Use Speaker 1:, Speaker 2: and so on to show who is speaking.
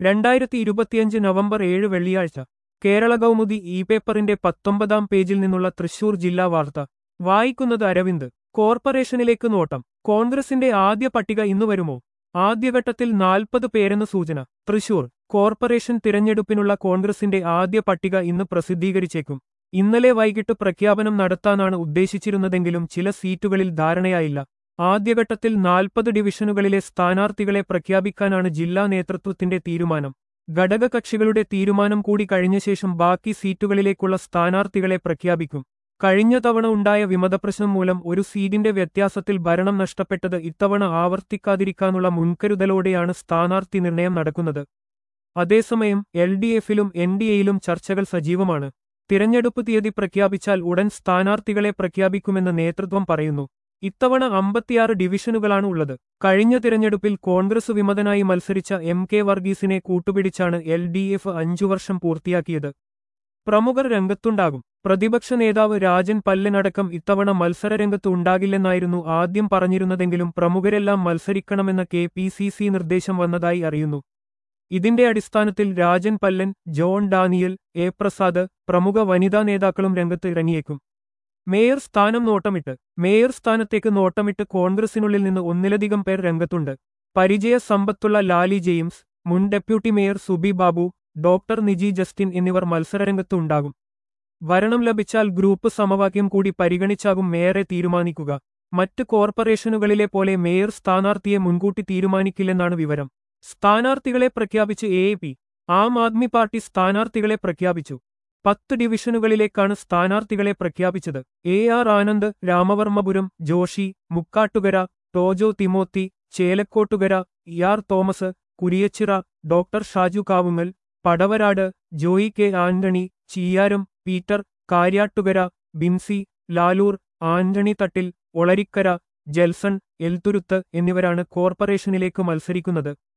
Speaker 1: രണ്ടായിരത്തി ഇരുപത്തിയഞ്ച് നവംബർ ഏഴ് വെള്ളിയാഴ്ച കേരള കൗമുദി ഇ പേപ്പറിന്റെ പത്തൊമ്പതാം പേജിൽ നിന്നുള്ള തൃശൂർ ജില്ലാ വാർത്ത വായിക്കുന്നത് അരവിന്ദ് കോർപ്പറേഷനിലേക്ക് നോട്ടം കോൺഗ്രസിന്റെ ആദ്യ പട്ടിക ഇന്നു വരുമോ ആദ്യഘട്ടത്തിൽ നാൽപ്പത് പേരെന്ന് സൂചന തൃശൂർ കോർപ്പറേഷൻ തിരഞ്ഞെടുപ്പിനുള്ള കോൺഗ്രസിന്റെ ആദ്യ പട്ടിക ഇന്ന് പ്രസിദ്ധീകരിച്ചേക്കും ഇന്നലെ വൈകിട്ട് പ്രഖ്യാപനം നടത്താനാണ് ഉദ്ദേശിച്ചിരുന്നതെങ്കിലും ചില സീറ്റുകളിൽ ധാരണയായില്ല ആദ്യഘട്ടത്തിൽ നാൽപ്പത് ഡിവിഷനുകളിലെ സ്ഥാനാർത്ഥികളെ പ്രഖ്യാപിക്കാനാണ് ജില്ലാ നേതൃത്വത്തിന്റെ തീരുമാനം ഘടകകക്ഷികളുടെ തീരുമാനം കൂടി കഴിഞ്ഞ ശേഷം ബാക്കി സീറ്റുകളിലേക്കുള്ള സ്ഥാനാർത്ഥികളെ പ്രഖ്യാപിക്കും കഴിഞ്ഞ തവണ ഉണ്ടായ വിമതപ്രശ്നം മൂലം ഒരു സീറ്റിന്റെ വ്യത്യാസത്തിൽ ഭരണം നഷ്ടപ്പെട്ടത് ഇത്തവണ ആവർത്തിക്കാതിരിക്കാനുള്ള മുൻകരുതലോടെയാണ് സ്ഥാനാർത്ഥി നിർണയം നടക്കുന്നത് അതേസമയം എൽ ഡി എഫിലും എൻ ഡി എയിലും ചർച്ചകൾ സജീവമാണ് തിരഞ്ഞെടുപ്പ് തീയതി പ്രഖ്യാപിച്ചാൽ ഉടൻ സ്ഥാനാർത്ഥികളെ പ്രഖ്യാപിക്കുമെന്ന് നേതൃത്വം പറയുന്നു ഇത്തവണ അമ്പത്തിയാറ് ഡിവിഷനുകളാണ് ഉള്ളത് കഴിഞ്ഞ തിരഞ്ഞെടുപ്പിൽ കോൺഗ്രസ് വിമതനായി മത്സരിച്ച എം കെ വർഗീസിനെ കൂട്ടുപിടിച്ചാണ് എൽ ഡി എഫ് അഞ്ചു വർഷം പൂർത്തിയാക്കിയത് പ്രമുഖർ രംഗത്തുണ്ടാകും പ്രതിപക്ഷ നേതാവ് രാജൻ പല്ലനടക്കം ഇത്തവണ മത്സരരംഗത്ത് ഉണ്ടാകില്ലെന്നായിരുന്നു ആദ്യം പറഞ്ഞിരുന്നതെങ്കിലും പ്രമുഖരെല്ലാം മത്സരിക്കണമെന്ന കെ പി സി സി നിർദ്ദേശം വന്നതായി അറിയുന്നു ഇതിന്റെ അടിസ്ഥാനത്തിൽ രാജൻ പല്ലൻ ജോൺ ഡാനിയൽ എ പ്രസാദ് പ്രമുഖ വനിതാ നേതാക്കളും രംഗത്ത് ഇറങ്ങിയേക്കും മേയർ സ്ഥാനം നോട്ടമിട്ട് മേയർ സ്ഥാനത്തേക്ക് നോട്ടമിട്ട് കോൺഗ്രസിനുള്ളിൽ നിന്ന് ഒന്നിലധികം പേർ രംഗത്തുണ്ട് പരിചയ സമ്പത്തുള്ള ലാലി ജെയിംസ് മുൻ deputy mayor Subi Babu doctor Niji Justin എന്നിവർ മത്സരരംഗത്ത് ഉണ്ടാകും ഭരണം ലഭിച്ചാൽ ഗ്രൂപ്പ് സമവാക്യം കൂടി പരിഗണിച്ചാകും മേയറെ തീരുമാനിക്കുക മറ്റ് കോർപ്പറേഷനുകളിലെ പോലെ മേയർ സ്ഥാനാർത്ഥിയെ മുൻകൂട്ടി തീരുമാനിക്കില്ലെന്നാണ് വിവരം സ്ഥാനാർത്ഥികളെ പ്രഖ്യാപിച്ച് A P Aam Aadmi party സ്ഥാനാർത്ഥികളെ പ്രഖ്യാപിച്ചു പത്ത് ഡിവിഷനുകളിലേക്കാണ് സ്ഥാനാർത്ഥികളെ പ്രഖ്യാപിച്ചത് A R Anand Ramavarmapuram Joshi Mukkattukara Tojo Timothy Chelakkottukara E R Thomas Kuriachira doctor Shaju Kavungal Padavarad Joy K Antony Cheeyaram Peter Kariyattukara Binsy Lalur Antony Thattil Olarikkara Jelson Elthuruthu എന്നിവരാണ് കോർപ്പറേഷനിലേക്ക് മത്സരിക്കുന്നത്